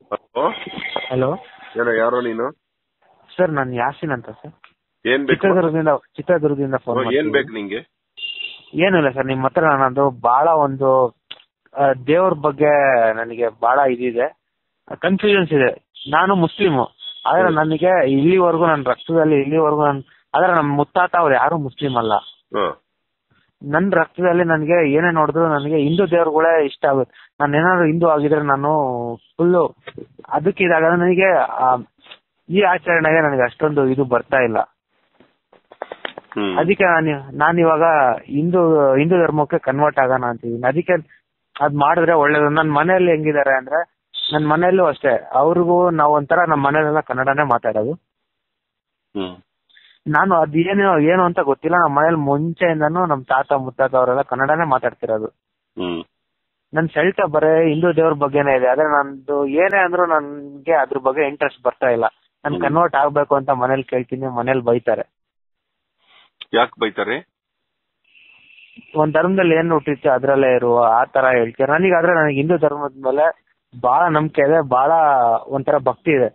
Hello hello ಏನೋ ಯಾರೋ ನೀನು ಸರ್ ನಾನು ಯಾಸಿನ್ ಅಂತ ಸರ್ ಏನ್ ಬೇಕು ಚಿತ್ರದುರ್ಗದಿಂದ ಚಿತ್ರದುರ್ಗದಿಂದ ಫೋನ್ ಓ, ಏನ್ ಬೇಕು ನಿಂಗೆ ಏನು ಇಲ್ಲ ಸರ್ ನಿಮ್ಮ ಹತ್ರ ನನ್ನದು ಬಹಳ ಒಂದು ಆ, ದೇವ್ರ ಬಗ್ಗೆ ನನಗೆ ಬಹಳ ಇದಿದೆ ಕನ್ಫ್ಯೂಷನ್ಸ್ ಇದೆ ನಾನು ಮುಸ್ಲಿಮು ಆದ್ರೆ ಹ್ಮ್. ನನಗೆ ಇಲ್ಲಿವರೆಗೂ ನನ್ನ ರಕ್ತದಲ್ಲಿ ಇಲ್ಲಿವರೆಗೂ ನನ್ ಆದ್ರೆ ನಮ್ಮ ಮುತ್ತಾತ ಅವ್ರು ಯಾರು ಮುಸ್ಲಿಂ ಅಲ್ಲ ಹ ನನ್ನ ರಕ್ತದಲ್ಲಿ ನನಗೆ ಏನೇ ನೋಡಿದ್ರು ನನಗೆ ಹಿಂದೂ ದೇವ್ರುಗಳೇ ಇಷ್ಟ ಆಗುತ್ತೆ ನಾನು ಏನಾದ್ರು ಹಿಂದೂ ಆಗಿದ್ರೆ ನಾನು ಫುಲ್ಲು ಅದಕ್ಕೆ ಇದಾಗ ನನಗೆ ಆ, ಈ ಆಚರಣೆಗೆ ನನಗೆ ಅಷ್ಟೊಂದು ಇದು ಬರ್ತಾ ಇಲ್ಲ ಹ್ಮ್ ಅದಕ್ಕೆ ನಾನು ನಾನು ಇವಾಗ ಹಿಂದೂ ಹಿಂದೂ ಧರ್ಮಕ್ಕೆ ಕನ್ವರ್ಟ್ ಆಗೋಣ ಅಂತಿದ್ದೀನಿ ಅದಕ್ಕೆ ಅದ್ ಮಾಡಿದ್ರೆ ಒಳ್ಳೇದು ನನ್ನ ಮನೆಯಲ್ಲಿ ಹೆಂಗಿದ್ದಾರೆ ಅಂದ್ರೆ ನನ್ನ ಮನೆಯಲ್ಲೂ ಅಷ್ಟೇ ಅವ್ರಿಗೂ ನಾವು ಒಂಥರ ನಮ್ಮ ಮನೆಯಲ್ಲೆಲ್ಲ ಕನ್ನಡನೇ ಮಾತಾಡೋದು ಹ್ಮ್ ನಾನು ಅದೇನು ಏನು ಅಂತ ಗೊತ್ತಿಲ್ಲ ನಮ್ಮ ಮನೇಲಿ ಮುಂಚೆಯಿಂದನೂ ನಮ್ಮ ತಾತ ಮುತ್ತಾತ ಅವರೆಲ್ಲ ಕನ್ನಡನೇ ಮಾತಾಡ್ತಿರೋದು ಹ್ಮ್ ನನ್ನ ಸೆಳ್ತ ಬರೇ ಹಿಂದೂ ದೇವ್ರ ಬಗ್ಗೆನೇ ಇದೆ ಆದ್ರೆ ನಂದು ಏನೇ ಅಂದ್ರೂ ನನ್ಗೆ ಅದ್ರ ಬಗ್ಗೆ ಇಂಟ್ರೆಸ್ಟ್ ಬರ್ತಾ ಇಲ್ಲ ನಾನು ಹ್ಮ್. ಕನ್ವರ್ಟ್ ಆಗ್ಬೇಕು ಅಂತ ಮನೇಲಿ ಕೇಳ್ತೀನಿ ಮನೇಲಿ ಬೈತಾರೆ ಯಾಕೆ ಬೈತಾರೆ ಒಂದ್ ಧರ್ಮದಲ್ಲಿ ಏನ್ ಹುಟ್ಟಿತ್ತು ಅದ್ರಲ್ಲೇ ಇರುವ ಆ ತರ ಹೇಳ್ತಾರೆ ನನಗೆ ಆದ್ರೆ ನನಗೆ ಹಿಂದೂ ಧರ್ಮದ ಮೇಲೆ ಬಹಳ ನಂಬಿಕೆ ಇದೆ ಬಹಳ ಒಂಥರ ಭಕ್ತಿ ಇದೆ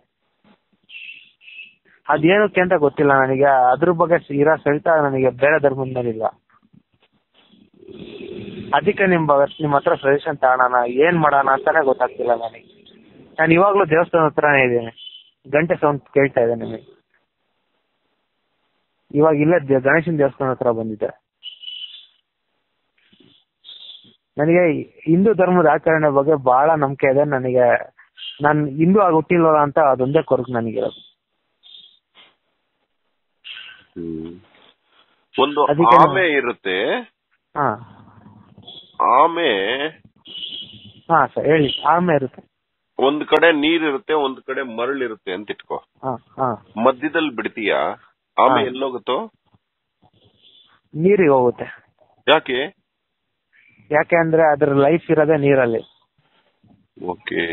ಅದೇನಕ್ಕೆ ಅಂತ ಗೊತ್ತಿಲ್ಲ ನನಗೆ ಅದ್ರ ಬಗ್ಗೆ ಇರೋ ಸಹಿತ ನನಗೆ ಬೇರೆ ಧರ್ಮದ ಮೇಲೆ ಇಲ್ಲ ಅದಕ್ಕೆ ನಿಮ್ ಬ- ನಿಮ್ ಹತ್ರ ಸಜೆಷನ್ ತಗೋಣ ಏನ್ ಮಾಡೋಣ ಅಂತಾನೆ ಗೊತ್ತಾಗ್ತಿಲ್ಲ ನನಗೆ ನಾನು ಇವಾಗ್ಲೂ ದೇವಸ್ಥಾನ ಹತ್ರನೇ ಇದ್ದೀನಿ ಗಂಟೆ ಸೌಂಡ್ ಕೇಳ್ತಾ ಇದೆ ನಿಮಗೆ ಇವಾಗ ಇಲ್ಲೇ ದೇ- ಗಣೇಶನ ದೇವಸ್ಥಾನ ಹತ್ರ ಬಂದಿದ್ದೆ ನನಗೆ ಹಿಂದೂ ಧರ್ಮದ ಆಚರಣೆ ಬಗ್ಗೆ ಬಹಳ ನಂಬಿಕೆ ಇದೆ ನನಗೆ ನಾನು ಹಿಂದೂ ಆಗಿ ಹುಟ್ಟಿಲ್ವಲ್ಲ ಅಂತ ಅದೊಂದೇ ಕೊರಗು ನನಗಿರೋದು ಹ್ಮ್ ಒಂದು ಅದಕ್ಕೆ ನಾವು- ಆಮೆ ಇರುತ್ತೆ ಹಾ ಆಮೆ ಹಾ ಸರ್ ಹೇಳಿ ಆಮೆ ಇರುತ್ತೆ ಒಂದ್ ಕಡೆ ನೀರಿರುತ್ತೆ ಒಂದ್ ಕಡೆ ಮರಳಿರುತ್ತೆ ಅಂತ ಇಟ್ಕೋ ಹಾ ಹಾ ಮಧ್ಯದಲ್ಲಿ ಬಿಡ್ತೀಯಾ ಆಮೆ ಹಾ. ಎಲ್ಲೋಗುತ್ತೋ ನೀರಿಗೆ ಹೋಗುತ್ತೆ ಯಾಕೆ ಯಾಕೆ ಅಂದ್ರೆ ಅದ್ರ ಲೈಫ್ ಇರೋದೇ ನೀರಲ್ಲಿ ಓಕೆ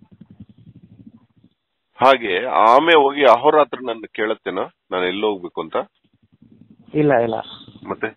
ಹಾಗೆ ಆಮೆ ಹೋಗಿ ಅಹೋರಾತ್ರ ನನ್ನ ಕೇಳತ್ತೇನೋ ನಾನು ಎಲ್ಲಿ ಹೋಗ್ಬೇಕು ಅಂತ ಇಲ್ಲ ಇಲ್ಲ ಮತ್ತೆ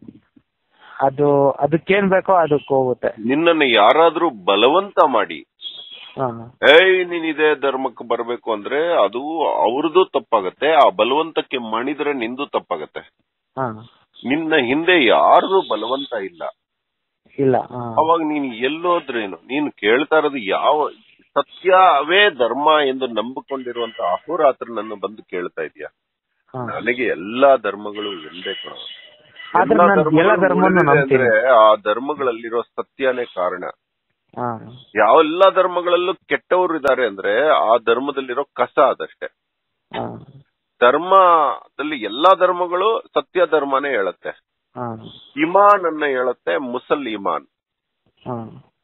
ಅದು ಅದಕ್ಕೇನ್ ಬೇಕೋ ಅದಕ್ಕೆ ಹೋಗುತ್ತೆ ನಿನ್ನನ್ನು ಯಾರಾದ್ರೂ ಬಲವಂತ ಮಾಡಿ ಹಾ ಏಯ್ ನೀನ್ ಇದೇ ಧರ್ಮಕ್ಕೆ ಬರ್ಬೇಕು ಅಂದ್ರೆ ಅದು ಅವ್ರದ್ದು ತಪ್ಪಾಗತ್ತೆ ಆ ಬಲವಂತಕ್ಕೆ ಮಣಿದ್ರೆ ನಿಂದು ತಪ್ಪಾಗತ್ತೆ ಹಾ ನಿನ್ನ ಹಿಂದೆ ಯಾರ್ದು ಬಲವಂತ ಇಲ್ಲ ಇಲ್ಲ ಹಾ ಅವಾಗ ನೀನು ಎಲ್ಲೋದ್ರೇನು ನೀನು ಕೇಳ್ತಾ ಇರೋದು ಯಾವ ಸತ್ಯವೇ ಧರ್ಮ ಎಂದು ನಂಬಿಕೊಂಡಿರುವಂತ ಅಹೋರಾತ್ರನನ್ನು ಬಂದು ಕೇಳ್ತಾ ಇದೀಯ ಹಾ ನನಗೆ ಎಲ್ಲಾ ಧರ್ಮಗಳು ಒಂದೇ ಕಣ ಆದ್ರೆ ಎಲ್ಲಾ ನಾನು ಎಲ್ಲ ಧರ್ಮಗಳು ಧರ್ಮವನ್ನು ಉಳಿದಿದೆ ನಂಬ್ತೀನಿ ಅಂದ್ರೆ ಆ ಧರ್ಮಗಳಲ್ಲಿರೋ ಸತ್ಯನೇ ಕಾರಣ ಹಾ ಯಾವ ಎಲ್ಲಾ ಧರ್ಮಗಳಲ್ಲೂ ಕೆಟ್ಟವರು ಇದ್ದಾರೆ ಅಂದ್ರೆ ಆ ಧರ್ಮದಲ್ಲಿರೋ ಕಸ ಅದಷ್ಟೇ ಹಾ ಧರ್ಮದಲ್ಲಿ ಎಲ್ಲಾ ಧರ್ಮಗಳು ಸತ್ಯ ಧರ್ಮನೇ ಹೇಳುತ್ತೆ ಹಾ ಇಮಾನ್ ಅನ್ನ ಹೇಳುತ್ತೆ ಮುಸಲ್ ಇಮಾನ್ ಹಾ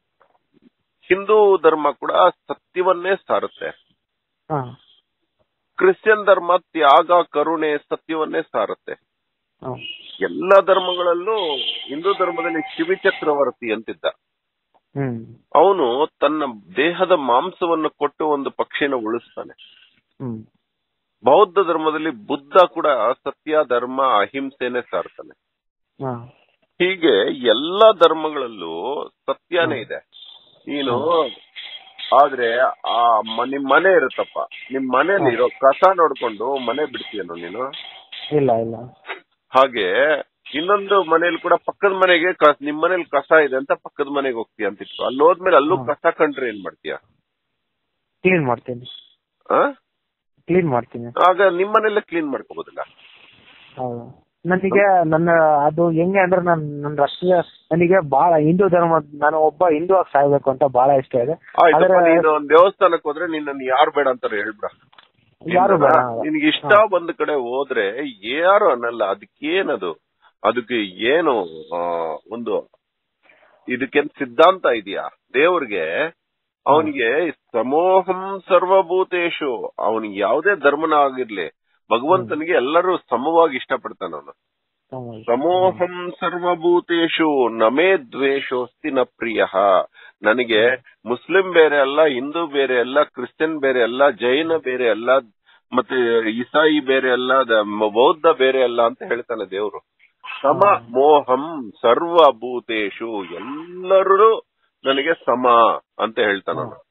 ಹಿಂದೂ ಧರ್ಮ ಕೂಡ ಸತ್ಯವನ್ನೇ ಸಾರುತ್ತೆ ಹಾ ಕ್ರಿಶ್ಚಿಯನ್ ಧರ್ಮ ತ್ಯಾಗ ಕರುಣೆ ಸತ್ಯವನ್ನೇ ಸಾರುತ್ತೆ ಹಾ ಎಲ್ಲಾ ಧರ್ಮಗಳಲ್ಲೂ ಹಿಂದೂ ಧರ್ಮದಲ್ಲಿ ಶಿವಿ ಚಕ್ರವರ್ತಿ ಅಂತಿದ್ದ ಹ್ಮ್ ಅವನು ತನ್ನ ದೇಹದ ಮಾಂಸವನ್ನು ಕೊಟ್ಟು ಒಂದು ಪಕ್ಷಿನ ಉಳಿಸ್ತಾನೆ ಹ್ಮ್ ಬೌದ್ಧ ಧರ್ಮದಲ್ಲಿ ಬುದ್ಧ ಕೂಡ ಸತ್ಯ ಧರ್ಮ ಅಹಿಂಸೆನೆ ಸಾರ್ತಾನೆ ಹಾ ಹೀಗೆ ಎಲ್ಲಾ ಧರ್ಮಗಳಲ್ಲೂ ಸತ್ಯನೇ ಇದೆ ನೀನು ಆದ್ರೆ ಆ ಮ- ನಿಮ್ ಮನೆ ಇರುತ್ತಪ್ಪ ನಿಮ್ ಮನೇಲಿ ಇರೋ ಕಸ ನೋಡ್ಕೊಂಡು ಮನೆ ಬಿಡ್ತೀಯನು ನೀನು ಇಲ್ಲ ಇಲ್ಲ ಹಾಗೆ ಇನ್ನೊಂದು ಮನೇಲಿ ಕೂಡ ಪಕ್ಕದ ಮನೆಗೆ ಕ- ನಿಮ್ ಮನೇಲಿ ಕಸ ಇದೆ ಅಂತ ಪಕ್ಕದ ಮನೆಗೆ ಹೋಗ್ತೀಯ ಅಂತಿತ್ತು ಅಲ್ಲಿ ಹೋದ್ಮೇಲೆ ಅಲ್ಲೂ ಹ್ಮ್. ಕಸ ಕಂಡ್ರೆ ಏನ್ ಮಾಡ್ತೀಯ ಕ್ಲೀನ್ ಮಾಡ್ತೀನಿ ಆ? ಕ್ಲೀನ್ ಮಾಡ್ತೀನಿ ಆಗ ನಿಮ್ ಮನೆಯಲ್ಲೇ ಕ್ಲೀನ್ ಮಾಡ್ಕೋಬಹುದಿಲ್ಲ ಹೌದು ನನಗೆ ನನ್ನ ಅದು ಹೆಂಗೆ ಅಂದ್ರೆ ನನ್ ನನ್ನ ರಾಷ್ಟ್ರೀಯ ನನಗೆ ಬಹಳ ಹಿಂದೂ ಧರ್ಮ ನಾನು ಒಬ್ಬ ಹಿಂದೂ ಆಗಿ ಸಾಯ್ಬೇಕು ಅಂತ ಬಹಳ ಇಷ್ಟ ಇದೆ ಆಯ್ತಪ್ಪ ಆದ್ರೆ ನೀನು ಒಂದ್ ದೇವಸ್ಥಾನಕ್ಕೆ ಹೋದ್ರೆ ನಿನ್ನನ್ನು ಯಾರು ಬೇಡ ಅಂತಾರೆ ಹೇಳ್ಬಿಡ ಯಾರು ಬೇಡ ನಿನ್ಗೆ ಇಷ್ಟ ಹಾ. ಬಂದ ಕಡೆ ಹೋದ್ರೆ ಯಾರು ಅನ್ನಲ್ಲ ಅದಕ್ಕೇನದು ಅದಕ್ಕೆ ಏನು ಆ, ಒಂದು ಇದಕ್ಕೇನ್ ಸಿದ್ಧಾಂತ ಇದೆಯಾ ದೇವ್ರಿಗೆ ಅವನಿಗೆ ಸಮೋಹಂ ಸರ್ವಭೂತೇಶು ಅವನಿಗೆ ಯಾವುದೇ ಧರ್ಮನ ಆಗಿರ್ಲಿ ಭಗವಂತನಿಗೆ ಎಲ್ಲರೂ ಸಮವಾಗಿ ಇಷ್ಟಪಡ್ತಾನ ಅವನು ಹೌದು. ಸಮೋಹಂ ಸರ್ವಭೂತೇಶು ನಮೇ ದ್ವೇಷೋಸ್ತಿ ನ ಪ್ರಿಯ ನನಗೆ ಮುಸ್ಲಿಂ ಬೇರೆ ಅಲ್ಲ ಹಿಂದೂ ಬೇರೆ ಅಲ್ಲ ಕ್ರಿಶ್ಚಿಯನ್ ಬೇರೆ ಅಲ್ಲ ಜೈನ ಬೇರೆ ಅಲ್ಲ ಮತ್ತೆ ಇಸಾಯಿ ಬೇರೆ ಅಲ್ಲ ದ- ಬೌದ್ಧ ಬೇರೆ ಅಲ್ಲ ಅಂತ ಹೇಳ್ತಾನೆ ದೇವ್ರು ಸಮ ಮೋಹಂ ಸರ್ವಭೂತೇಶು ಎಲ್ಲರೂ ನನಗೆ ಸಮ ಅಂತ ಹೇಳ್ತಾನ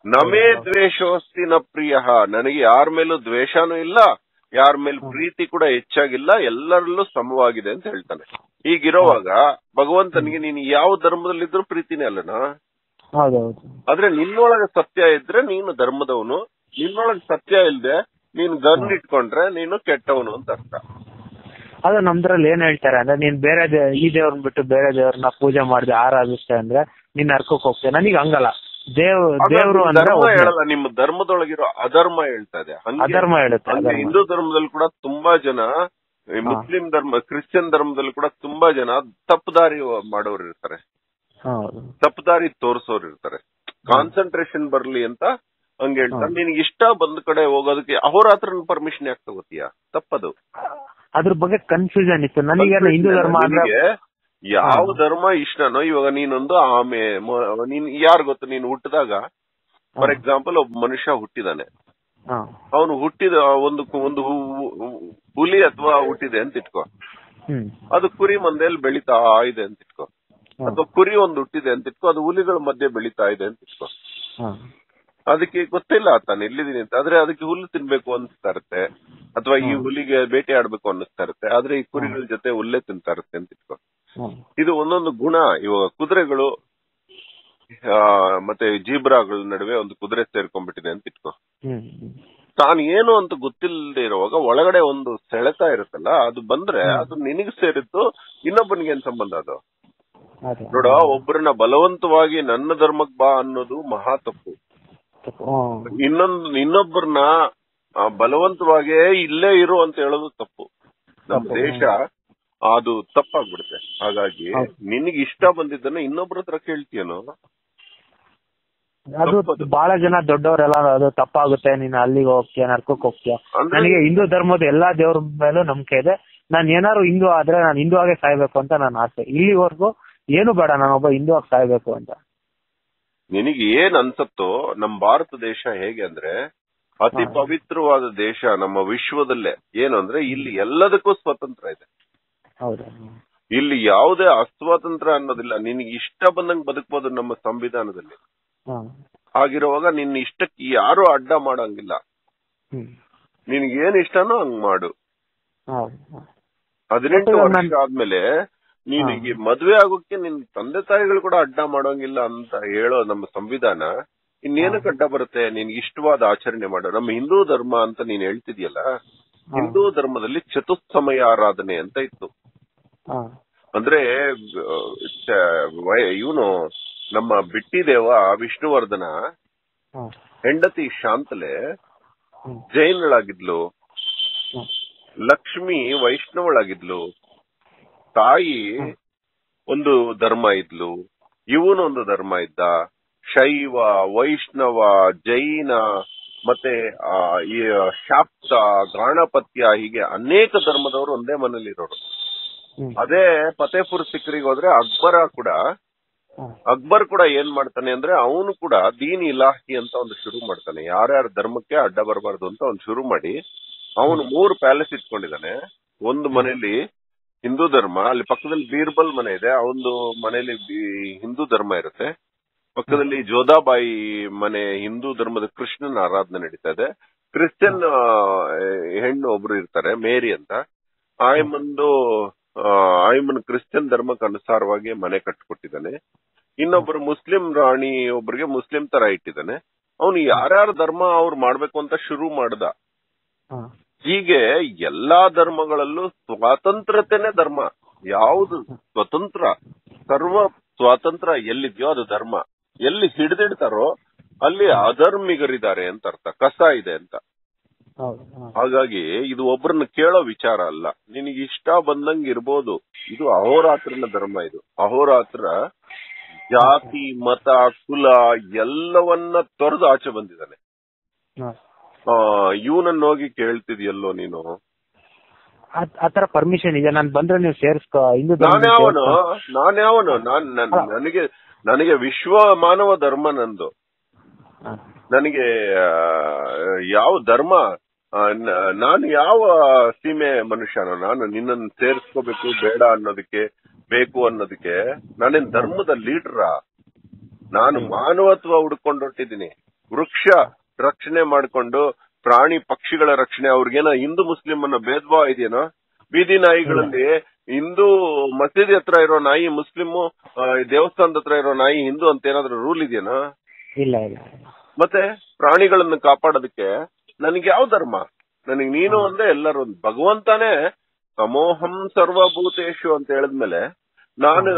ನಮೇ ದ್ವೇಷೋಸ್ತಿ ನ ಪ್ರಿಯ ನನಗೆ ಯಾರ ಮೇಲೂ ದ್ವೇಷನೂ ಇಲ್ಲ ಯಾರ ಮೇಲೂ ಪ್ರೀತಿ ಕೂಡ ಹೆಚ್ಚಾಗಿಲ್ಲ ಎಲ್ಲರಲ್ಲೂ ಸಮವಾಗಿದೆ ಅಂತ ಹೇಳ್ತಾನೆ ಹೀಗಿರುವಾಗ ಭಗವಂತನಿಗೆ ನೀನು ಯಾವ ಧರ್ಮದಲ್ಲಿದ್ರು ಪ್ರೀತಿನೇ ಅಲ್ಲನಾ ಹೌದೌದು ಆದ್ರೆ ನಿನ್ನೊಳಗೆ ಸತ್ಯ ಇದ್ರೆ ನೀನು ಧರ್ಮದವನು ನಿನ್ನೊಳಗೆ ಸತ್ಯ ಇಲ್ದೆ ನೀನು ಗನ್ ಇಟ್ಕೊಂಡ್ರೆ ನೀನು ಕೆಟ್ಟವನು ಅಂತ ಅರ್ಥ ಅದು ನಮ್ದ್ರಲ್ಲಿ ಏನ್ ಹೇಳ್ತಾರೆ ಅಂದ್ರೆ ನೀನ್ ಬೇರೆ ದೇ- ಈ ದೇವ್ರನ್ನ ಬಿಟ್ಟು ಬೇರೆ ದೇವ್ರನ್ನ ಪೂಜೆ ಮಾಡಿದೆ ಆರಾಧಿಸ್ತೆ ಅಂದ್ರೆ ನೀನ್ ನರ್ಕಕ್ ಹೋಗ್ತೀಯ ನನಗೆ ಹಂಗಲ್ಲ ದೇವ್ ದೇವ್ರು ಅದು ಅಂದ್ರೆ ಧರ್ಮ ಒಬ್ನೇ. ಹೇಳಲ್ಲ ನಿಮ್ಮ ಧರ್ಮದೊಳಗಿರೋ ಅಧರ್ಮ ಹೇಳ್ತಾ ಇದೆ ಹಂಗೆ ಅಧರ್ಮ ಹೇಳುತ್ತೆ ಹಂಗೆ ಅಧರ್ಮ. ಹಿಂದೂ ಧರ್ಮದಲ್ಲಿ ಕೂಡ ತುಂಬಾ ಜನ ಈ ಮುಸ್ಲಿಂ ಧರ್ಮ ಕ್ರಿಶ್ಚಿಯನ್ ಧರ್ಮದಲ್ಲಿ ಕೂಡ ತುಂಬಾ ಜನ ತಪ್ಪು ದಾರಿ ಮಾಡೋರು ಇರ್ತಾರೆ ಹೌದು ತಪ್ಪು ದಾರಿ ತೋರಿಸೋರು ಇರ್ತಾರೆ ಕಾನ್ಸಂಟ್ರೇಷನ್ ಬರ್ಲಿ ಅಂತ ಹಂಗೆ ಹೇಳ್ತಾರೆ ನಿನಗೆ ಇಷ್ಟ ಬಂದ ಕಡೆ ಹೋಗೋದಕ್ಕೆ ಅಹೋರಾತ್ರನ ಪರ್ಮಿಷನ್ ಯಾಕೆ ತಗೋತೀಯ ತಪ್ಪದು ಅದ್ರ ಬಗ್ಗೆ ಕನ್ಫ್ಯೂಷನ್ ಇತ್ತು ನನಗೆ ಹಿಂದೂ ಧರ್ಮ ಅಂದ್ರೆ ನಿನಗೆ ಯಾವ ಧರ್ಮ ಇಷ್ಟನೋ ಇವಾಗ ನೀನೊಂದು ಆಮೆ ಮ- ನೀನ್ ಯಾರು ಗೊತ್ತು ನೀನು ಹುಟ್ಟಿದಾಗ ಫಾರ್ ಎಕ್ಸಾಂಪಲ್ ಒಬ್ಬ ಮನುಷ್ಯ ಹುಟ್ಟಿದಾನೆ ಹಾ ಅವನು ಹುಟ್ಟಿದ ಒಂದು ಕು- ಒಂದು ಹು- ಹು- ಹುಲಿ ಅಥವಾ ಹುಟ್ಟಿದೆ ಅಂತ ಇಟ್ಕೋ ಹ್ಮ್ ಅದು ಕುರಿ ಮಂದೆಯಲ್ಲಿ ಬೆಳಿತಾ ಇದೆ ಅಂತ ಇಟ್ಕೋ ಅಥವಾ ಕುರಿ ಒಂದು ಹುಟ್ಟಿದೆ ಅಂತ ಇಟ್ಕೋ ಅದು ಹುಲಿಗಳ ಮಧ್ಯೆ ಬೆಳಿತಾ ಇದೆ ಅಂತ ಇಟ್ಕೋ ಹಾ ಅದಕ್ಕೆ ಗೊತ್ತಿಲ್ಲ ತಾನು ಎಲ್ಲಿದ್ದೀನಿ ಅಂತ ಆದ್ರೆ ಅದಕ್ಕೆ ಹುಲ್ಲು ತಿನ್ಬೇಕು ಅನಿಸ್ತಾ ಇರುತ್ತೆ ಅಥವಾ ಈ ಹುಲಿಗೆ ಬೇಟೆ ಆಡ್ಬೇಕು ಅನ್ನಿಸ್ತಾ ಇರುತ್ತೆ ಆದ್ರೆ ಈ ಕುರಿಗಳ ಜೊತೆ ಹುಲ್ಲೇ ತಿಂತಾ ಇರುತ್ತೆ ಅಂತ ಇಟ್ಕೋ ಹ್ಮ್ ಇದು ಒಂದೊಂದು ಗುಣ ಇವಾಗ ಕುದುರೆಗಳು ಆ, ಮತ್ತೆ ಜೀಬ್ರಾಗಳ ನಡುವೆ ಒಂದು ಕುದುರೆ ಸೇರ್ಕೊಂಡ್ಬಿಟ್ಟಿದೆ ಅಂತ ಇಟ್ಕೋ ಹ್ಮ್ ಹ್ಮ್. ತಾನು ಏನು ಅಂತ ಗೊತ್ತಿಲ್ಲದೆ ಇರುವಾಗ ಒಳಗಡೆ ಒಂದು ಸೆಳೆತ ಇರುತ್ತಲ್ಲ ಅದು ಬಂದ್ರೆ ಅದು ನಿನಗೆ ಸೇರಿದ್ದು ಇನ್ನೊಬ್ಬನಿಗೆ ಏನ್ ಸಂಬಂಧ ಅದು ಅದೇ ನೋಡ ಒಬ್ಬರನ್ನ ಬಲವಂತವಾಗಿ ನನ್ನ ಧರ್ಮಕ್ ಬಾ ಅನ್ನೋದು ಮಹಾ ತಪ್ಪು ಹ್ಮ್. ಇನ್ನೊಂದು ಇನ್ನೊಬ್ಬರನ್ನ ಆ, ಬಲವಂತವಾಗೇ ಇಲ್ಲೇ ಇರು ಅಂತ ಹೇಳೋದು ತಪ್ಪು ನಮ್ಮ ತಪ್ಪು, ದೇಶ ಅದು ತಪ್ಪಾಗ್ಬಿಡುತ್ತೆ ಹಾಗಾಗಿ ಹೌದು. ನಿನಗೆ ಇಷ್ಟ ಬಂದಿದ್ದನ್ನ ಇನ್ನೊಬ್ಬರ ಹತ್ರ ಕೇಳ್ತೀಯನೋ ಅದು ತಪ್ಪದು. ಬಹಳ ಜನ ದೊಡ್ಡವರೆಲ್ಲ ಅದು ತಪ್ಪಾಗುತ್ತೆ ನೀನು ಅಲ್ಲಿಗೆ ಹೋಗ್ತೀಯ ನರ್ಕಕ್ ಹೋಗ್ತೀಯ ಅಂದ್ರೆ ನನಗೆ ಹಿಂದೂ ಧರ್ಮದ ಎಲ್ಲಾ ದೇವ್ರ ಮೇಲೂ ನಂಬಿಕೆ ಇದೆ ನಾನು ಏನಾದ್ರು ಹಿಂದೂ ಆದ್ರೆ ನಾನು ಹಿಂದೂ ಆಗೇ ಸಾಯ್ಬೇಕು ಅಂತ ನನ್ನ ಆಸೆ ಇಲ್ಲಿವರೆಗೂ ಏನು ಬೇಡ ನಾನೊಬ್ಬ ಹಿಂದೂ ಆಗಿ ಸಾಯ್ಬೇಕು ಅಂತ ನಿನಗೆ ಏನ್ ಅನ್ಸತ್ತೋ ನಮ್ ಭಾರತ ದೇಶ ಹೇಗೆ ಅಂದ್ರೆ ಅತಿ ಹಾ. ಪವಿತ್ರವಾದ ದೇಶ ನಮ್ಮ ವಿಶ್ವದಲ್ಲೇ ಏನು ಅಂದ್ರೆ ಇಲ್ಲಿ ಎಲ್ಲದಕ್ಕೂ ಸ್ವತಂತ್ರ ಇದೆ ಹೌದು ಇಲ್ಲಿ ಯಾವುದೇ ಅಸ್ವಾತಂತ್ರ್ಯ ಅನ್ನೋದಿಲ್ಲ ನಿನಗೆ ಇಷ್ಟ ಬಂದಂಗ್ ಬದುಕಬಹುದು ನಮ್ಮ ಸಂವಿಧಾನದಲ್ಲಿ ಹಾ ಹಾಗಿರುವಾಗ ನಿನ್ನ ಇಷ್ಟಕ್ಕೆ ಯಾರು ಅಡ್ಡ ಮಾಡಂಗಿಲ್ಲ ಹ್ಮ್ ನಿನಗೆ ಏನ್ ಇಷ್ಟನೋ ಹಂಗ್ ಮಾಡು ಹೌದು ಹದಿನೆಂಟು ಮತ್ತೆ ವರ್ಷ ನನ್- ಆದ್ಮೇಲೆ ನೀನು ಹಾ. ಈ ಮದ್ವೆ ಆಗೋಕೆ ನಿನ್ ತಂದೆ ತಾಯಿಗಳು ಕೂಡ ಅಡ್ಡ ಮಾಡೋಂಗಿಲ್ಲ ಅಂತ ಹೇಳೋ ನಮ್ಮ ಸಂವಿಧಾನ ಇನ್ನೇನಕ್ಕೆ ಅಡ್ಡ ಬರುತ್ತೆ ನಿನ್ಗೆ ಇಷ್ಟವಾದ ಆಚರಣೆ ಮಾಡು ನಮ್ಮ ಹಿಂದೂ ಧರ್ಮ ಅಂತ ನೀನ್ ಹೇಳ್ತಿದ್ಯಲ್ಲ ಹಿಂದೂ ಧರ್ಮದಲ್ಲಿ ಚತುಸ್ಸಮಯ ಆರಾಧನೆ ಅಂತ ಇತ್ತು ಹಾ ಅಂದ್ರೆ ಇವನು ನಮ್ಮ ಬಿಟ್ಟಿದೇವ ವಿಷ್ಣುವರ್ಧನ ಹಾ ಹೆಂಡತಿ ಶಾಂತಲೆ ಹ್ಮ್ ಜೈನಳಾಗಿದ್ಲು ಹ್ಮ್ ಲಕ್ಷ್ಮಿ ವೈಷ್ಣವಳಾಗಿದ್ಲು ತಾಯಿ ಒಂದು ಧರ್ಮ ಇದ್ಲು ಇವನೊಂದು ಧರ್ಮ ಇದ್ದ ಶೈವ ವೈಷ್ಣವ ಜೈನ ಮತ್ತೆ ಆ, ಈ ಶಾಕ್ತ ಗಾಣಪತ್ಯ ಹೀಗೆ ಅನೇಕ ಧರ್ಮದವರು ಒಂದೇ ಮನೇಲಿರೋರು ಹ್ಮ್ ಅದೇ ಫತೇಪುರ್ ಸಿಕ್ರಿಗೆ ಹೋದ್ರೆ ಅಕ್ಬರ ಕೂಡ ಹಾ ಅಕ್ಬರ್ ಕೂಡ ಏನ್ ಮಾಡ್ತಾನೆ ಅಂದ್ರೆ ಅವನು ಕೂಡ ದೀನ್ ಇಲಾಹಿ ಅಂತ ಒಂದು ಶುರು ಮಾಡ್ತಾನೆ ಯಾರ್ಯಾರ ಧರ್ಮಕ್ಕೆ ಅಡ್ಡ ಬರಬಾರ್ದು ಅಂತ ಅವ್ನು ಶುರು ಮಾಡಿ ಅವನು ಮೂರು ಪ್ಯಾಲೇಸ್ ಇಟ್ಕೊಂಡಿದ್ದಾನೆ ಒಂದು ಮನೆಯಲ್ಲಿ ಹಿಂದೂ ಧರ್ಮ ಅಲ್ಲಿ ಪಕ್ಕದಲ್ಲಿ ಬೀರ್ಬಲ್ ಮನೆ ಇದೆ ಅವನು ಮನೆಯಲ್ಲಿ ಬಿ- ಹಿಂದೂ ಧರ್ಮ ಇರುತ್ತೆ ಪಕ್ಕದಲ್ಲಿ ಜೋಧಾಬಾಯಿ ಮನೆ ಹಿಂದೂ ಧರ್ಮದ ಕೃಷ್ಣನ ಆರಾಧನೆ ನಡೀತಾ ಇದೆ ಕ್ರಿಶ್ಚಿಯನ್ ಆ, ಹೆಣ್ಣು ಒಬ್ರು ಇರ್ತಾರೆ ಮೇರಿ ಅಂತ ಆಯಮ್ಮಂದು ಆ, ಆಯಮ್ಮನ್ ಕ್ರಿಶ್ಚಿಯನ್ ಧರ್ಮಕ್ಕೆ ಅನುಸಾರವಾಗಿ ಮನೆ ಕಟ್ಟಿಕೊಟ್ಟಿದ್ದಾನೆ ಇನ್ನೊಬ್ರು ಮುಸ್ಲಿಂ ರಾಣಿ ಒಬ್ರಿಗೆ ಮುಸ್ಲಿಂ ತರ ಇಟ್ಟಿದ್ದಾನೆ ಅವನು ಯಾರ್ಯಾರ ಧರ್ಮ ಅವ್ರು ಮಾಡ್ಬೇಕು ಅಂತ ಶುರು ಮಾಡ್ದ ಹಾ ಹೀಗೆ ಎಲ್ಲಾ ಧರ್ಮಗಳಲ್ಲೂ ಸ್ವಾತಂತ್ರ್ಯತೆನೇ ಧರ್ಮ ಯಾವುದು ಸ್ವತಂತ್ರ ಸರ್ವ ಸ್ವಾತಂತ್ರ್ಯ ಎಲ್ಲಿದ್ಯೋ ಅದು ಧರ್ಮ ಎಲ್ಲಿ ಹಿಡಿದಿಡ್ತಾರೋ ಅಲ್ಲಿ ಅಧರ್ಮಿಗರಿದ್ದಾರೆ ಅಂತ ಅರ್ಥ ಕಸ ಇದೆ ಅಂತ ಹೌದು ಹಾ ಹಾಗಾಗಿ ಇದು ಒಬ್ಬರನ್ನ ಕೇಳೋ ವಿಚಾರ ಅಲ್ಲ ನಿನಗೆ ಇಷ್ಟ ಬಂದಂಗ್ ಇರ್ಬೋದು ಇದು ಅಹೋರಾತ್ರನ ಧರ್ಮ ಇದು ಅಹೋರಾತ್ರ ಜಾತಿ ಮತ ಕುಲ ಎಲ್ಲವನ್ನ ತೊರೆದು ಆಚೆ ಬಂದಿದ್ದಾನೆ ಹಾ ಆ ಇವನನ್ನ ಹೋಗಿ ಕೇಳ್ತಿದ್ಯಲ್ಲೋ ನೀನು ಆ- ಆತರ ಪರ್ಮಿಷನ್ ಇದೆ ನಾನು ಬಂದ್ರೆ ನೀವು ಸೇರ್ಸ್ಕೊ ಹಿಂದೂ ಧರ್ಮ ನಾನ್ಯಾವನು ನಾನ್ಯಾವನು ನಾನ್ ನನ್- ನನಗೆ ನನಗೆ ವಿಶ್ವ ಮಾನವ ಧರ್ಮ ನಂದು ಹಾ ನನಗೆ ಆ, ಯಾವ ಧರ್ಮ ಆ, ನ- ನಾನು ಯಾವ ಸೀಮೆ ಮನುಷ್ಯನೋ ನಾನು ನಿನ್ನನ್ನು ಸೇರಿಸ್ಕೋಬೇಕು ಬೇಡ ಅನ್ನೋದಕ್ಕೆ ಬೇಕು ಅನ್ನೋದಕ್ಕೆ ನಾನೇನ್ ಧರ್ಮದ ಲೀಡ್ರಾ ನಾನು ಮಾನವತ್ವ ಹುಡ್ಕೊಂಡು ಹೊಟ್ಟಿದ್ದೀನಿ ವೃಕ್ಷ ರಕ್ಷಣೆ ಮಾಡ್ಕೊಂಡು ಪ್ರಾಣಿ ಪಕ್ಷಿಗಳ ರಕ್ಷಣೆ ಅವ್ರಿಗೇನೋ ಹಿಂದೂ ಮುಸ್ಲಿಂ ಅನ್ನೋ ಭೇದ ಭಾವ ಇದೆಯೇನೋ ಬೀದಿ ನಾಯಿಗಳಲ್ಲಿ ಹಿಂದೂ ಮಸೀದಿ ಹತ್ರ ಇರೋ ನಾಯಿ ಮುಸ್ಲಿಮು ಆ, ದೇವಸ್ಥಾನದ ಹತ್ರ ಇರೋ ನಾಯಿ ಹಿಂದೂ ಅಂತ ಏನಾದ್ರು ರೂಲ್ ಇದೆಯೇನೋ ಇಲ್ಲ ಇಲ್ಲ ಮತ್ತೆ ಪ್ರಾಣಿಗಳನ್ನ ಕಾಪಾಡೋದಕ್ಕೆ ನನಗೆ ಯಾವ ಧರ್ಮ ನನಗೆ ನೀನು ಒಂದೇ ಎಲ್ಲರೂ ಒಂದ್. ಭಗವಂತನೇ ಸಮೋಹಂ ಸರ್ವಭೂತೇಶು ಅಂತ ಹೇಳಿದ್ಮೇಲೆ ನಾನು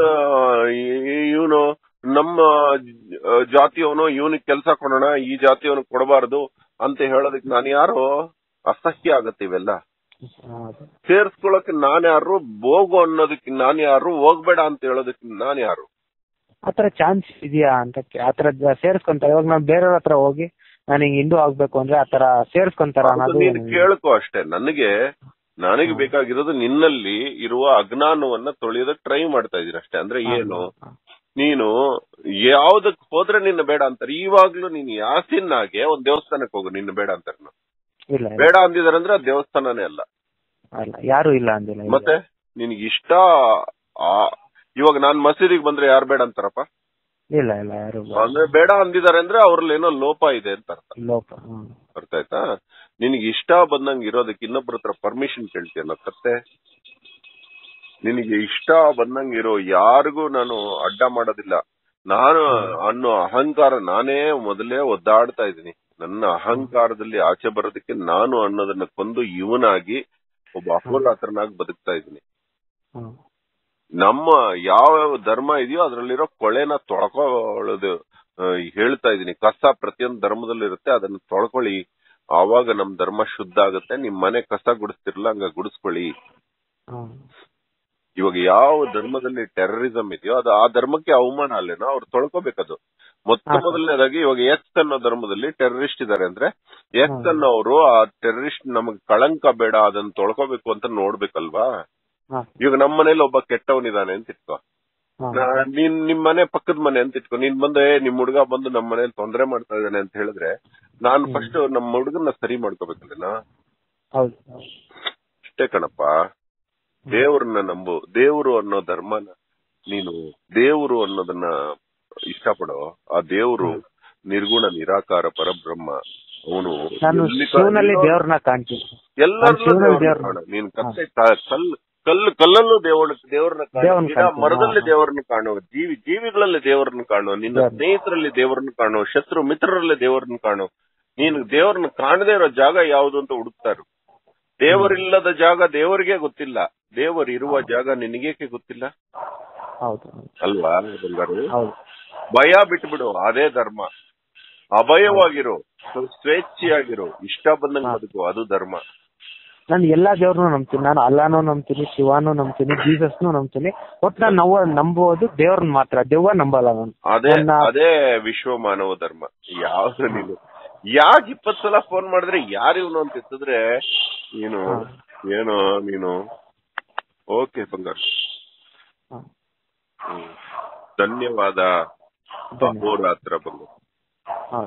ಇವನು ನಮ್ಮ ಆ, ಜಾತಿಯವನು ಇವನಿಗೆ ಕೆಲಸ ಕೊಡೋಣ ಈ ಜಾತಿಯವನಿಗೆ ಕೊಡಬಾರದು ಅಂತ ಹೇಳೋದಕ್ಕೆ ನಾನು ಯಾರು ಅಸಹ್ಯ ಆಗತ್ತೆ ಇವೆಲ್ಲ ಹೌದು ಸೇರ್ಸ್ಕೊಳಕ್ಕೆ ನಾನು ಯಾರು ಹೋಗು ಅನ್ನೋದಕ್ಕೆ ನಾನು ಯಾರು ಹೋಗ್ಬೇಡ ಅಂತ ಹೇಳೋದಕ್ಕೆ ನಾನು ಯಾರು ಆತರ ಚಾನ್ಸ್ ಇದೆಯಾ ಅಂತ ಕೇ- ಆತರ ಜ- ಸೇರ್ಸ್ಕೊಂತಾರೆ ಇವಾಗ ನಾವು ಬೇರೆಯವ್ರ ಹತ್ರ ಹೋಗಿ ನಾನು ಹಿಂಗ್ ಹಿಂದೂ ಆಗ್ಬೇಕು ಅಂದ್ರೆ ಆತರ ಸೇರ್ಸ್ಕೊಂತಾರ ಅದು ಅನ್ನೋದು ನೀನು ಕೇಳ್ಕೊ ಅಷ್ಟೇ ನನಗೆ ನನಗೆ ಬೇಕಾಗಿರೋದು ನಿನ್ನಲ್ಲಿ ಇರುವ ಅಜ್ಞಾನವನ್ನ ತೊಳೆಯೋದಕ್ಕೆ ಟ್ರೈ ಮಾಡ್ತಾ ಇದೀನಿ ಅಷ್ಟೇ ಅಂದ್ರೆ ಏನು ನೀನು ಯಾವ್ದಕ್ ಹೋದ್ರೆ ನಿನ್ನ ಬೇಡ ಅಂತಾರೆ ಇವಾಗ್ಲೂ ನೀನು ಯಾಸಿನ್ನಾಗೆ ಒಂದ್ ದೇವಸ್ಥಾನಕ್ಕೆ ಹೋಗು ನಿನ್ನ ಬೇಡ ಅಂತಾರೆ ಇಲ್ಲ ಇಲ್ಲ ಬೇಡ ಅಂದಿದಾರೆ ಅಂದ್ರೆ ಅದು ದೇವಸ್ಥಾನನೇ ಅಲ್ಲ ಅಲ್ಲ ಯಾರು ಇಲ್ಲ ಅಂದಿಲ್ಲ ಇಲ್ಲ. ಮತ್ತೆ ನಿನಗೆ ಇಷ್ಟ ಆ- ಇವಾಗ ನಾನ್ ಮಸೀದಿಗೆ ಬಂದ್ರೆ ಯಾರು ಬೇಡ ಅಂತಾರಪ್ಪ ಇಲ್ಲ ಇಲ್ಲ ಯಾರು ಅಂದ್ರೆ ಬೇಡ ಅಂದಿದ್ದಾರೆ ಅಂದ್ರೆ ಅವ್ರಲ್ಲಿ ಏನೋ ಲೋಪ ಇದೆ ಅಂತ ಅರ್ಥ ಲೋಪ ಹ್ಮ್. ಅರ್ಥ ಆಯ್ತಾ ನಿನಗೆ ಇಷ್ಟ ಬಂದಂಗೆ ಇರೋದಕ್ಕೆ ಇನ್ನೊಬ್ಬರ ಹತ್ರ ಪರ್ಮಿಷನ್ ಕೇಳ್ತೀಯಲ್ಲ ಕತ್ತೆ ನಿನಗೆ ಇಷ್ಟ ಬಂದಂಗೆ ಇರೋ ಯಾರಿಗೂ ನಾನು ಅಡ್ಡ ಮಾಡೋದಿಲ್ಲ ನಾನು ಅನ್ನೋ ಅಹಂಕಾರ ನಾನೇ ಮೊದಲೇ ಒದ್ದಾಡ್ತಾ ಇದ್ದೀನಿ ನನ್ನ ಅಹಂಕಾರದಲ್ಲಿ ಆಚೆ ಬರೋದಕ್ಕೆ ನಾನು ಅನ್ನೋದನ್ನ ಕೊಂದು ಇವನಾಗಿ ಒಬ್ಬ ಅಹೋರಾತ್ರನಾಗಿ ಬದುಕ್ತಾ ಇದ್ದೀನಿ ಹ್ಮ್. ನಮ್ಮ ಯಾವ ಧರ್ಮ ಇದೆಯೋ ಅದ್ರಲ್ಲಿರೋ ಕೊಳೆನ ತೊಳ್ಕೊಳ್ಳೋದು ಆ, ಹೇಳ್ತಾ ಇದೀನಿ ಕಸ ಪ್ರತಿಯೊಂದು ಧರ್ಮದಲ್ಲಿ ಇರುತ್ತೆ ಅದನ್ನ ತೊಳ್ಕೊಳ್ಳಿ ಆವಾಗ ನಮ್ ಧರ್ಮ ಶುದ್ಧ ಆಗುತ್ತೆ ನಿಮ್ ಮನೆ ಕಸ ಗುಡಿಸ್ತಿರಲ್ಲ ಹಂಗ ಗುಡಿಸ್ಕೊಳ್ಳಿ ಹ್ಮ್. ಇವಾಗ ಯಾವ ಧರ್ಮದಲ್ಲಿ ಟೆರರಿಸಂ ಇದೆಯೋ ಅದು ಆ ಧರ್ಮಕ್ಕೆ ಅವಮಾನ ಅಲ್ಲೇನೋ ಅವ್ರು ತೊಳ್ಕೊಬೇಕದು ಮೊತ್ತ ಹಾ. ಮೊದಲನೇದಾಗಿ ಇವಾಗ ಎಕ್ಸ್ ಅನ್ನೋ ಧರ್ಮದಲ್ಲಿ ಟೆರರಿಸ್ಟ್ ಇದಾರೆ ಅಂದ್ರೆ ಎಕ್ಸ್ ಅನ್ನೋರು ಆ ಟೆರರಿಸ್ಟ್ ನಮಗ್ ಕಳಂಕ ಬೇಡ ಅದನ್ನ ತೊಳ್ಕೊಬೇಕು ಅಂತ ನೋಡ್ಬೇಕಲ್ವಾ ಹಾ. ಇವಾಗ ನಮ್ಮ ಮನೇಲಿ ಒಬ್ಬ ಕೆಟ್ಟವನಿದಾನೆ ಅಂತ ಇಟ್ಕೋ ಹಾ. ನಾ- ನೀನ್ ನಿಮ್ ಮನೆ ಪಕ್ಕದ ಮನೆ ಅಂತ ಇಟ್ಕೊ ನೀನ್ ಬಂದು "ಏ, ನಿಮ್ ಹುಡುಗ ಬಂದು ನಮ್ಮ ಮನೇಲಿ ತೊಂದರೆ ಮಾಡ್ತಾ ಇದ್ದಾನೆ ಅಂತ ಹೇಳಿದ್ರೆ ನಾನ್ ಫಸ್ಟ್ ನಮ್ಮ ಹುಡುಗನ್ನ ಸರಿ ಮಾಡ್ಕೋಬೇಕಲ್ಲೇನಾ ಹೌದು ಹೌದು. ಅಷ್ಟೇ ಕಣಪ್ಪ ದೇವ್ರನ್ನ ನಂಬು ದೇವ್ರು ಅನ್ನೋ ಧರ್ಮನ ನೀನು ದೇವ್ರು ಅನ್ನೋದನ್ನ ಇಷ್ಟಪಡೋ ಆ ದೇವ್ರು ನಿರ್ಗುಣ ನಿರಾಕಾರ ಪರಬ್ರಹ್ಮ ಅವನು ನಾನು ಶಿವನಲ್ಲಿ ದೇವ್ರನ್ನ ಕಾಣ್ತೀನಿ ಎಲ್ಲರನ್ನೂ ನಾನು ಶಿವನಲ್ಲಿ ದೇವ್ರನ್ನ ದೇವ್ರನ್ನ- ಕಾಣು. ನೀನ್ ಕತ್ತೆ ಕ- ಕಲ್ಲು ಕಲ್ಲು ಕಲ್ಲಲ್ಲೂ ದೇವ್ರ ದೇವ್ರನ್ನ ಕಾಣು ದೇವ್ರನ್ನ ಗಿಡ ಕಾಣ್ತೀನಿ. ಮರದಲ್ಲಿ ಹಾ. ದೇವರನ್ನ ಕಾಣು ಜೀವಿ ಜೀವಿಗಳಲ್ಲಿ ದೇವರನ್ನ ಕಾಣು ನಿನ್ನ ದೇವ್ರನ್ನ. ಸ್ನೇಹಿತರಲ್ಲಿ ದೇವರನ್ನ ಕಾಣು ಶತ್ರು ಮಿತ್ರರಲ್ಲಿ ದೇವರನ್ನ ಕಾಣು ನೀನು ದೇವರನ್ನ ಕಾಣದೇ ಇರೋ ಜಾಗ ಯಾವುದು ಅಂತ ಹುಡುಕ್ತಾರು ದೇವರಿಲ್ಲದ ಜಾಗ ದೇವರಿಗೆ ಗೊತ್ತಿಲ್ಲ ದೇವರಿರುವ ಜಾಗ ನಿನಗೇಕೆ ಗೊತ್ತಿಲ್ಲ ಹೌದು ಹೌದು. ಅಲ್ವಾ ಬಂಗಾರು ಹೌದು ಭಯ ಬಿಟ್ಬಿಡು ಅದೇ ಧರ್ಮ ಅಭಯವಾಗಿರು ಸ್ವೇಚ್ಛೆಯಾಗಿರು ಇಷ್ಟ ಬಂದಂಗ್ ಹಾ. ಬದುಕು ಅದು ಧರ್ಮ ನಾನು ಎಲ್ಲಾ ದೇವ್ರನ್ನೂ ನಂಬ್ತೀನಿ ನಾನು ಅಲ್ಲಾನು ನಂಬ್ತೀನಿ ಶಿವಾನು ನಂಬ್ತೀನಿ ಜೀಸಸ್ನು ನಂಬ್ತೀನಿ ಒಟ್ ನಾನು ನಾವು ನಂಬುವುದು ದೇವ್ರನ್ನ ಮಾತ್ರ ದೆವ್ವ ನಂಬಲ್ಲ ನಾನು ಅದೇ ನನ್ನ- ಅದೇ ವಿಶ್ವ ಮಾನವ ಧರ್ಮ ಯಾವ್ದು ನೀನು ಯಾಕೆ ಇಪ್ಪತ್ ಸಲ ಫೋನ್ ಮಾಡಿದ್ರೆ ಯಾರಿವ್ನು ಅಂತ ಎತ್ತಿದ್ರೆ ನೀನು ಹಾ. ಏನೋ ನೀನು ಓಕೆ ಬಂಗಾರ ಹಾ. ಹ್ಮ್. ಧನ್ಯವಾದ ಧನ್ಯವಾದ. ಅಹೋರಾತ್ರ ಬಂಗು ಹಾ.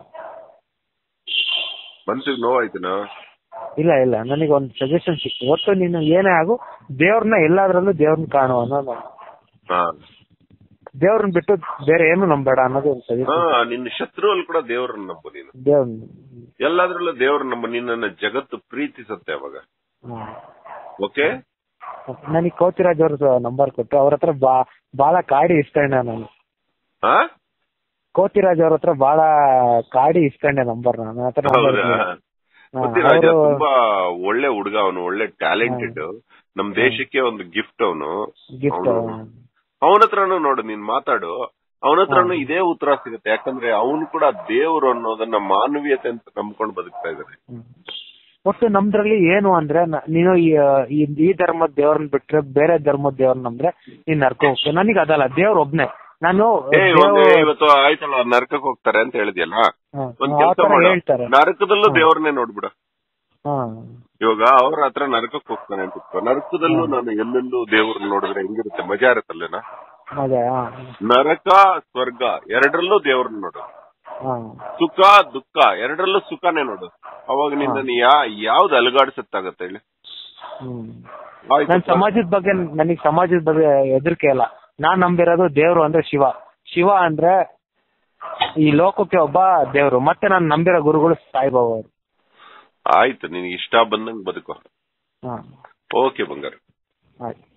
ಮನ್ಸಿಗೆ ನೋವಾಯ್ತನ ಇಲ್ಲ ಇಲ್ಲ ನನಗೆ ಒಂದು ಸಜೆಷನ್ ಸಿಕ್ತು ಒಟ್ಟು ನೀನು ಏನೇ ಆಗು ದೇವ್ರನ್ನ ಎಲ್ಲಾದ್ರಲ್ಲೂ ದೇವ್ರನ್ನ ಕಾಣು ಅನ್ನೋದು ಹಾ ದೇವ್ರನ್ನ ಬಿಟ್ಟು ಬೇರೆ ಏನು ನಂಬೇಡ ಅನ್ನೋದು ಒಂದು ಹಾ ಸಜೆಷನ್ ನಿನ್ನ ಶತ್ರುವಲ್ಲಿ ಕೂಡ ದೇವ್ರನ್ನ ನಂಬು ನೀನು ದೇವ್ರನ್ನ ಎಲ್ಲಾದ್ರಲ್ಲೂ ದೇವ್ರ ನಂಬು ನಿನ್ನನ್ನ ಜಗತ್ತು ಪ್ರೀತಿಸುತ್ತೆ ಅವಾಗ ಹ್ಮ್. ಓಕೆ ನನಗೆ ಕೋತಿರಾಜ್ ಅವ್ರ ನಂಬರ್ ಕೊಟ್ಟು ಅವ್ರ ಹತ್ರ ಬಾ ಬಾಳ ಕಾಡಿ ಇಸ್ಕೊಂಡೆ ನಾನು ಹಾ ಕೋತಿರಾಜ್ ಅವ್ರ ಹತ್ರ ಬಾಳ ಕಾಡಿ ಇಸ್ಕೊಂಡೆ ನಂಬರ್ ನನ್ನ ಹತ್ರ number ಹೌದಾ ಇಲ್ಲ. ಹಾ, ಗೊತ್ತಿರಾಜ ಅವ್ರು ತುಂಬಾ ಒಳ್ಳೆ ಹುಡುಗ ಅವನು ಒಳ್ಳೆ ಟ್ಯಾಲೆಂಟೆಡ್ ನಮ್ ದೇಶಕ್ಕೆ ಒಂದು ಗಿಫ್ಟ್ ಅವನು ಗಿಫ್ಟ್ ಅವನ ಹತ್ರನು ನೋಡು ನೀನ್ ಮಾತಾಡು ಅವನ ಹತ್ರನು ಇದೇ ಉತ್ತರ ಸಿಗುತ್ತೆ ಯಾಕಂದ್ರೆ ಅವನು ಕೂಡ ದೇವ್ರು ಅನ್ನೋದನ್ನ ಮಾನವೀಯತೆ ಅಂತ ನಂಬ್ಕೊಂಡು ಬದುಕ್ತಾ ಇದ್ದಾನೆ ಒಟ್ಟು ನಮ್ದ್ರಲ್ಲಿ ಏನು ಅಂದ್ರೆ ನ- ನೀನು ಈ- ಈ- ಈ ಧರ್ಮದ ದೇವ್ರನ್ನ ಬಿಟ್ರೆ ಬೇರೆ ಧರ್ಮದ ದೇವ್ರನ್ನ ನಂಬ್ರೆ ನೀನ್ ನರ್ಕೊ ಹೋಗ್ತೀಯ ನನಗೆ ಅದಲ್ಲ ದೇವ್ರ ಒಬ್ನೇ ನಾನು ಏ ಒಂದು ದೇವ್ರು- ಇವತ್ತು ಆಯ್ತಲ್ಲ ನರಕಕ್ಕೆ ಹೋಗ್ತಾರೆ ಅಂತ ಹೇಳಿದ್ಯಲ್ಲ ಹಾ, ಒಂದ್ ಆ ಕೆಲಸ ಥರ ಮಾಡು ಹೇಳ್ತಾರೆ ನರಕದಲ್ಲೂ ದೇವ್ರನ್ನೇ ನೋಡ್ಬಿಡು ಹಾ ಇವಾಗ ಅವ್ರ ಹತ್ರ ನರಕಕ್ಕೆ ಹೋಗ್ತಾನೆ ಅಂತ ಇಟ್ಕೋ. ನರಕದಲ್ಲೂ ನಾನು ಎಲ್ಲೆಲ್ಲೂ ದೇವ್ರನ್ನ ನೋಡಿದ್ರೆ ಹೆಂಗಿರುತ್ತೆ ಮಜಾ ಇರುತ್ತಲ್ಲೇನಾ ಅದೇ ಹಾ ನರಕ ಸ್ವರ್ಗ ಎರಡರಲ್ಲೂ ದೇವ್ರನ್ನ ನೋಡು ಹಾ ಸುಖ ದುಃಖ ಎರಡರಲ್ಲೂ ಸುಖನೇ ನೋಡು ಅವಾಗ ನಿನ್ನ ಯಾ ಯಾವ್ದು ಅಲುಗಾಡ್ಸತ್ತಾಗತ್ತೆ ಹೇಳಿ ಹ್ಮ್ ಆಯ್ತು ನನ್ ಸಮಾಜದ ಬಗ್ಗೆ ನನಗೆ ಸಮಾಜದ ಬಗ್ಗೆ ಹೆದರಿಕೆ ಇಲ್ಲ ನಾನ್ ನಂಬಿರೋದು ದೇವ್ರು ಅಂದ್ರೆ ಶಿವ ಶಿವ ಅಂದ್ರೆ ಈ ಲೋಕಕ್ಕೆ ಒಬ್ಬ ದೇವ್ರು ಮತ್ತೆ ನಾನು ನಂಬಿರೋ ಗುರುಗಳು ಸಾಯಿಬಾಬಾ ಅವರು ಆಯ್ತು ನಿನಗೆ ಇಷ್ಟ ಬಂದಂಗ್ ಬದುಕೋ ಹಾ ಓಕೆ ಬಂಗಾರ ಆಯ್ತು